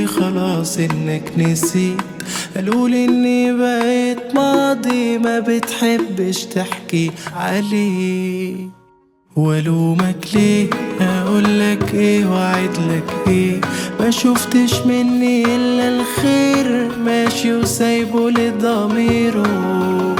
قالولي خلاص انك نسيت قالولي اني بقيت ماضي ما بتحبش تحكي عليه والومك ليه اقولك ايه واعدلك ايه ما شفتش مني الا الخير ماشي وسايبه لضميره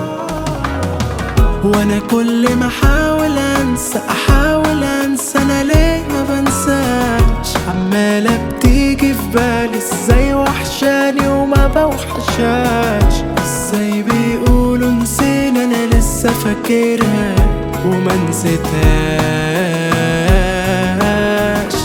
وانا كل ما احاول انسى احاول انسى انا ليه ما بنساش عمالة بتيجي في بالي ازاي وحشاني وما بوحشاش ازاي بيقولوا نسينا انا لسه فاكرها وما نسيتهاش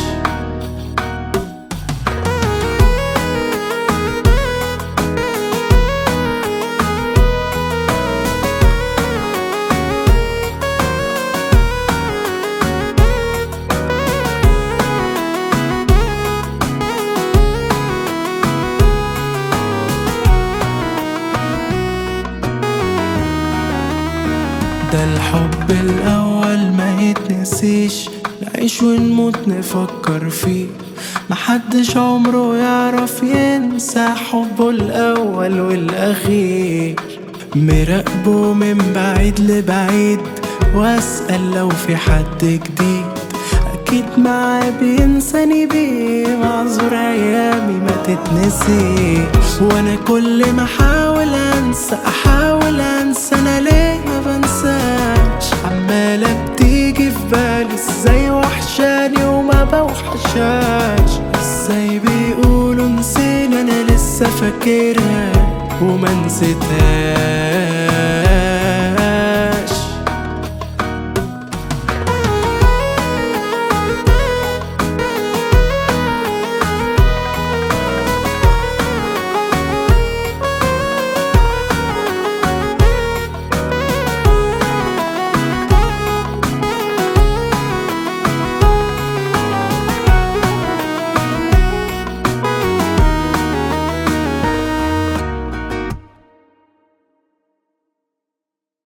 ده الحب الأول ما يتنسيش نعيش ونموت نفكر فيه محدش عمره يعرف ينسى حبه الأول والأخير مراقبه من بعيد لبعيد وأسأل لو في حد جديد أكيد معاه بينساني بيه معذور أيامي ما تتنسيش وأنا كل ما أحاول أنسى أحاول أنسى أنا ليه ما بنساش عمالة بتيجي في بالي ازاي وحشاني وما بوحشاش ازاي بيقولوا نسينا أنا لسه فاكرها وما نسيتهاش